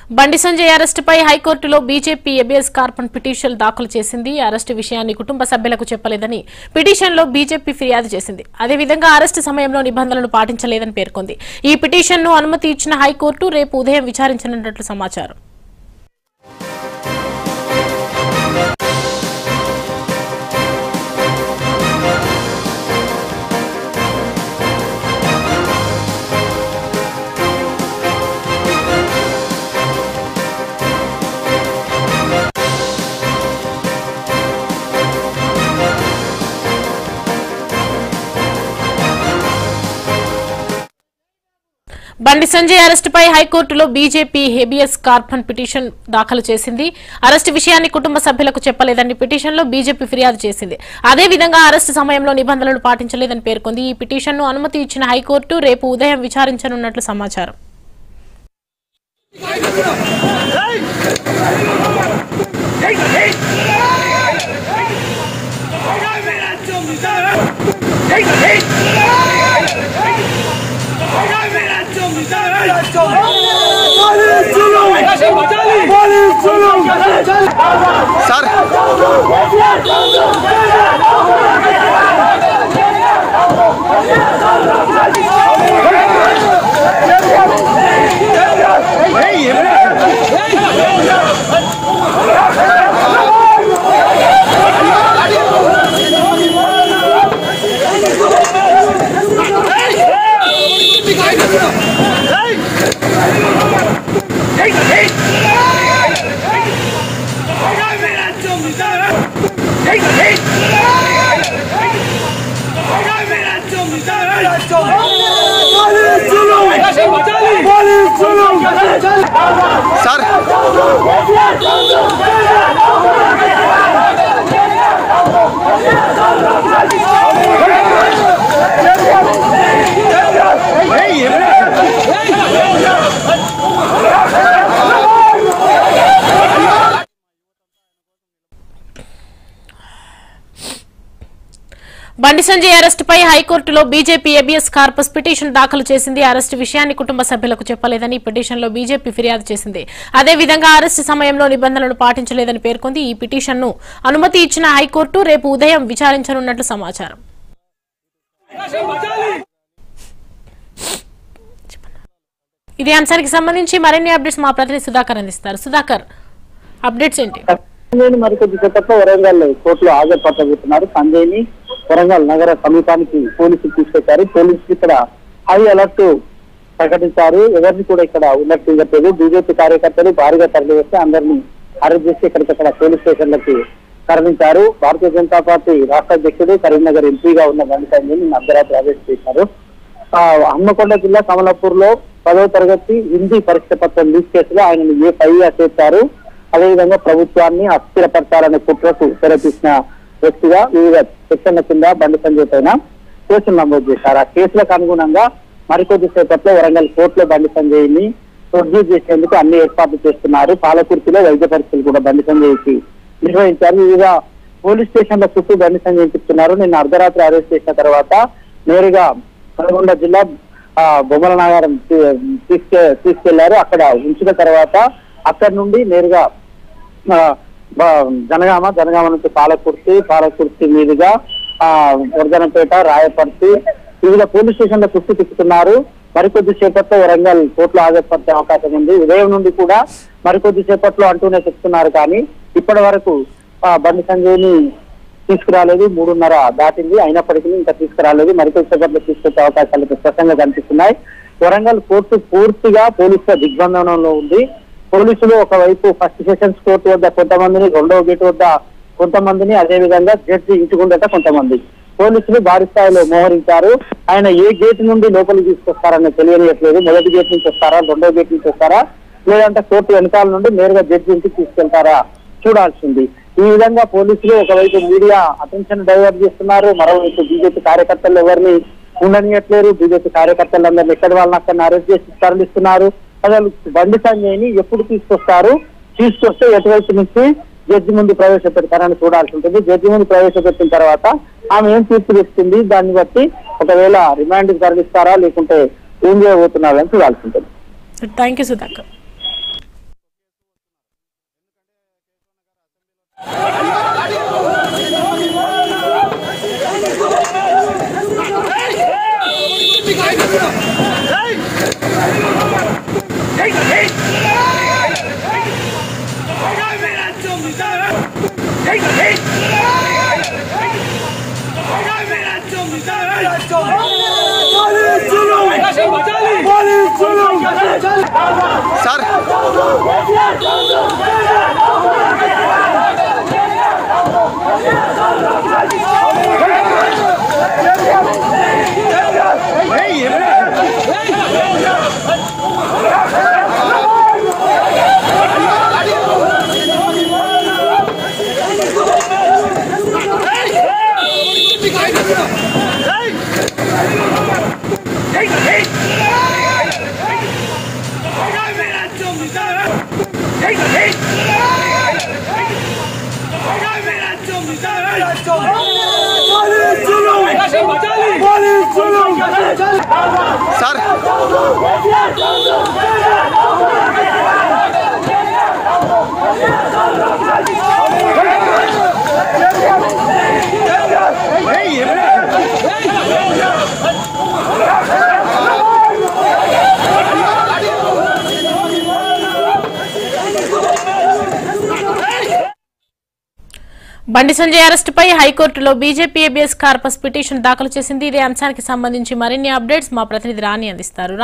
బండి సంజయ్ అరెస్టుపై హైకోర్టులో BJP habeas కార్పన్ petition దాఖలు చేసింది అరెస్టు విషయాన్ని కుటుంబ సభ్యులకు చెప్పలేదని పిటిషన్లో బీజేపీ ఫిర్యాదు చేసింది అదేవిధంగా అరెస్టు సమయంలో నిబంధనలు పాటించలేదని పేర్కొంది ఈ పిటిషన్ను అనుమతి ఇచ్చిన హైకోర్టు రేపు ఉదయం విచారించనున్నట్లు సమాచారం బండి సంజయ్ అరెస్టుపై హైకోర్టులో బీజేపీ హెబియస్ కార్పన్ పిటిషన్ దాఖలు చేసింది అరెస్టు విషయాన్ని కుటుంబ సభ్యులకు చెప్పలేదని పిటిషన్లో బీజేపీ ఫిర్యాదు చేసింది అదేవిధంగా అరెస్టు సమయంలో నిబంధనలు పాటించలేదని పేర్కొంది ఈ పిటిషన్ను అనుమతి ఇచ్చిన హైకోర్టు రేపు ఉదయం విచారించనున్నట్లు సమాచారం సార్ సార్ బండి సంజయ్ అరెస్టుపై హైకోర్టులో బీజేపీ ఏబిఎస్ కార్పస్ పిటిషన్ దాఖలు చేసింది అరెస్టు విషయాన్ని కుటుంబ సభ్యులకు చెప్పలేదని పిటిషన్లో బీజేపీ ఫిర్యాదు చేసింది అదేవిధంగా అరెస్టు సమయంలో నిబంధనలు పాటించలేదని పేర్కొంది ఈ పిటిషన్ను అనుమతి ఇచ్చిన హైకోర్టు రేపు ఉదయం విచారించనున్నట్లు సమాచారం ఇదే అంశానికి సంబంధించి మరిన్ని అప్డేట్స్ మా ప్రతినిధి సుధాకర్ అందిస్తారు సుధాకర్ అప్డేట్స్ ఏంటి సంజయ్ని మరి కొద్ది సేపట్లో వరంగల్ కోర్టులో హాజరుపరచబోతున్నారు సంజయ్ని వరంగల్ నగర సమీపానికి పోలీసులు తీసుకొచ్చారు పోలీసులు ఇక్కడ హై అలర్ట్ ప్రకటించారు ఎవరిని కూడా ఇక్కడ ఉన్నట్టు ఉండట్లేదు బీజేపీ కార్యకర్తలు భారీగా తరలి వస్తే అందరినీ అరెస్ట్ చేసి ఇక్కడికక్కడ పోలీస్ స్టేషన్లకి తరలించారు భారతీయ జనతా పార్టీ రాష్ట్ర అధ్యక్షుడు కరీంనగర్ ఎంపీగా ఉన్న బండి సంజయ్ని అర్ధరాత్రి అరెస్ట్ చేశారు ఆ, హన్మకొండ జిల్లా కమలాపూర్ లో పదవ తరగతి హిందీ పరీక్ష పత్రం లీక్ కేసులో ఆయనను ఏ పైగా చేశారు అదేవిధంగా ప్రభుత్వాన్ని అస్థిరపరచాలనే కుట్రకు తెరతీసిన వ్యక్తిగా వివిధ సెక్షన్ల కింద బండి సంజయ్ పైన కేసులు నమోదు చేశారు ఆ కేసులకు అనుగుణంగా మరికొద్ది సేపట్లో వరంగల్ కోర్టులో బండి సంజయ్ ని ప్రొడ్యూస్ చేసేందుకు అన్ని ఏర్పాట్లు చేస్తున్నారు పాలకుర్తిలో వైద్య పరీక్షలు కూడా బండి సంజయ్కి నిర్వహించారు వివిధ పోలీస్ స్టేషన్ల చుట్టూ బండి సంజయ్ చెప్తున్నారు నిన్న అర్ధరాత్రి అరెస్ట్ చేసిన తర్వాత నేరుగా నల్గొండ జిల్లా ఆ, బొమ్మల నగరం తీ- తీసుకె తీసుకెళ్లారు అక్కడ ఉంచిన తర్వాత అక్కడి నుండి నేరుగా ఆ, బ- జనగామ జనగామ నుంచి పాలకుర్తి పాలకుర్తి మీదుగా ఆ వర్ధనపేట రాయపర్తి వివిధ పోలీస్ స్టేషన్ల చుట్టూ తిప్పుతున్నారు మరికొద్ది సేపట్లో వరంగల్ కోర్టులో హాజరుపరిచే అవకాశం ఉంది ఉదయం నుండి కూడా మరికొద్ది సేపట్లో అంటూనే చెప్తున్నారు కానీ ఇప్పటి వరకు ఆ, బండి సంజయ్ని తీసుకురాలేదు మూడున్నర దాటింది అయినప్పటికీ ఇంకా తీసుకురాలేదు మరికొద్ది సేపట్లో తీసుకొచ్చే అవకాశాలు అయితే స్పష్టంగా కనిపిస్తున్నాయి వరంగల్ కోర్టు పూర్తిగా పోలీసుల దిగ్బంధనంలో ఉంది పోలీసులు ఒకవైపు ఫస్ట్ సెషన్స్ కోర్టు వద్ద కొంతమందిని రెండవ గేట్ వద్ద కొంతమందిని అదే విధంగా జడ్జి ఇంటి గుండట కొంతమంది పోలీసులు భారీ స్థాయిలో మోహరించారు ఆయన ఏ గేట్ నుండి లోపలికి తీసుకొస్తారని తెలియనియట్లేదు మొదటి గేట్ నుంచి వస్తారా రెండో గేట్ నుంచి వస్తారా లేదంటే కోర్టు వెనకాల నుండి నేరుగా జడ్జి ఇంటికి తీసుకెళ్తారా చూడాల్సింది ఈ విధంగా పోలీసులు ఒకవైపు మీడియా అటెన్షన్ డైవర్ట్ చేస్తున్నారు మరోవైపు బీజేపీ కార్యకర్తలు ఎవరిని ఉండనియట్లేరు బీజేపీ కార్యకర్తలందరినీ ఎక్కడ వాళ్ళని అక్కడ అరెస్ట్ చేసి తరలిస్తున్నారు అసలు బండి సంజయ్ని ఎప్పుడు తీసుకొస్తారు తీసుకొస్తే ఎటువైపు నుంచి జడ్జి ముందు ప్రవేశపెడతారని చూడాల్సి ఉంటుంది జడ్జి ముందు ప్రవేశపెట్టిన తర్వాత ఆమె ఏం తీర్పు ఇస్తుంది దాన్ని బట్టి ఒకవేళ రిమాండ్ తరలిస్తారా లేకుంటే ఏం చేయబోతున్నారని చూడాల్సి ఉంటుంది thank you Sudhakar sir sir Bandi Sanjay అరెస్టుపై హైకోర్టులో బీజేపీ ఏబిఎస్ కార్పస్ పిటిషన్ దాఖలు చేసింది ఇదే అంశానికి సంబంధించి మరిన్ని అప్డేట్స్ మా ప్రతినిధి రాణి అందిస్తారు